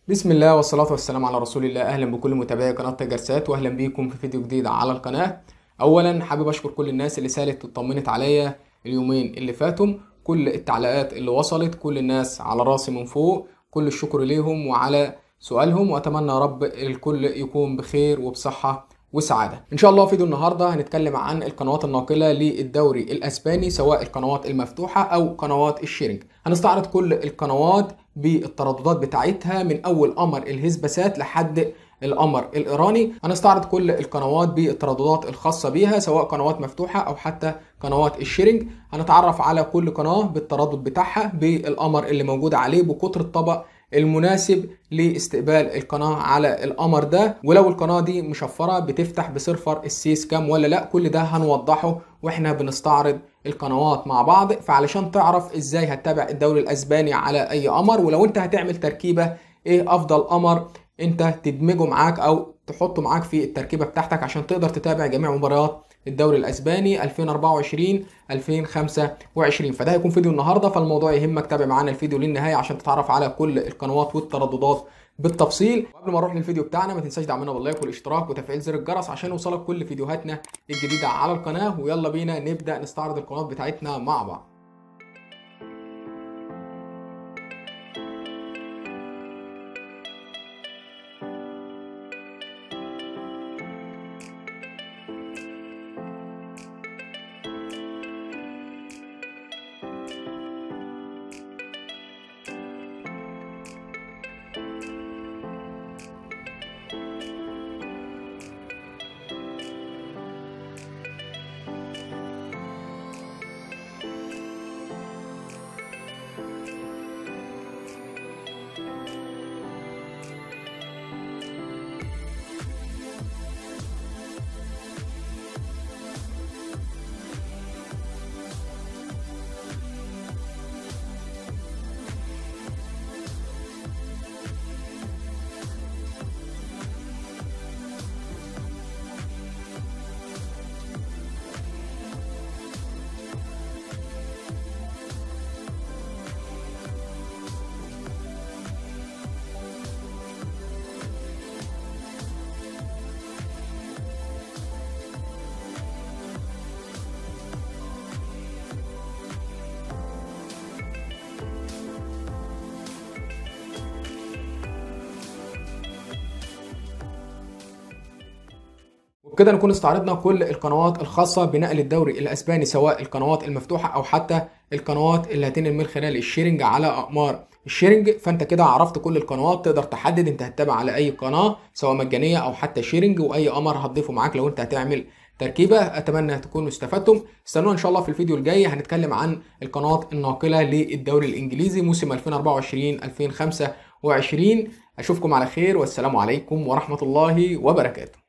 بسم الله والصلاة والسلام على رسول الله أهلا بكل متابعي قناة تجرسات وأهلا بيكم في فيديو جديد على القناة أولا حابب أشكر كل الناس اللي سالت اطمنت عليا اليومين اللي فاتوا كل التعليقات اللي وصلت كل الناس على راسي من فوق كل الشكر ليهم وعلى سؤالهم وأتمنى يا رب الكل يكون بخير وبصحة وسعادة إن شاء الله فيديو النهاردة هنتكلم عن القنوات الناقلة للدوري الأسباني سواء القنوات المفتوحة أو قنوات الشيرنج هنستعرض كل القنوات بالترددات بتاعتها من أول قمر الهسبسات لحد القمر الإيراني هنستعرض كل القنوات بالترددات الخاصة بيها سواء قنوات مفتوحة أو حتى قنوات الشيرنج هنتعرف على كل قناة بالتردد بتاعها بالقمر اللي موجود عليه بقطر الطبق المناسب لاستقبال القناة على القمر ده ولو القناة دي مشفرة بتفتح بصرفر السيس كام ولا لا كل ده هنوضحه واحنا بنستعرض القنوات مع بعض فعلشان تعرف ازاي هتتابع الدوري الاسباني على اي قمر ولو انت هتعمل تركيبة ايه افضل قمر انت تدمجه معاك او تحطه معاك في التركيبة بتاعتك عشان تقدر تتابع جميع مباريات الدوري الاسباني 2024 2025 فده هيكون فيديو النهارده فالموضوع يهمك تابع معانا الفيديو للنهايه عشان تتعرف على كل القنوات والترددات بالتفصيل وقبل ما نروح للفيديو بتاعنا ما تنساش دعمنا باللايك والاشتراك وتفعيل زر الجرس عشان يوصلك كل فيديوهاتنا الجديده على القناه ويلا بينا نبدا نستعرض القنوات بتاعتنا مع بعض وبكده نكون استعرضنا كل القنوات الخاصة بنقل الدوري الأسباني سواء القنوات المفتوحة أو حتى القنوات اللي هتنقل من خلال الشيرنج على أقمار الشيرنج فأنت كده عرفت كل القنوات تقدر تحدد أنت هتتابع على أي قناة سواء مجانية أو حتى شيرنج وأي قمر هتضيفه معاك لو أنت هتعمل تركيبة أتمنى تكونوا استفدتم استنونا إن شاء الله في الفيديو الجاي هنتكلم عن القنوات الناقلة للدوري الإنجليزي موسم 2024 2025 أشوفكم على خير والسلام عليكم ورحمة الله وبركاته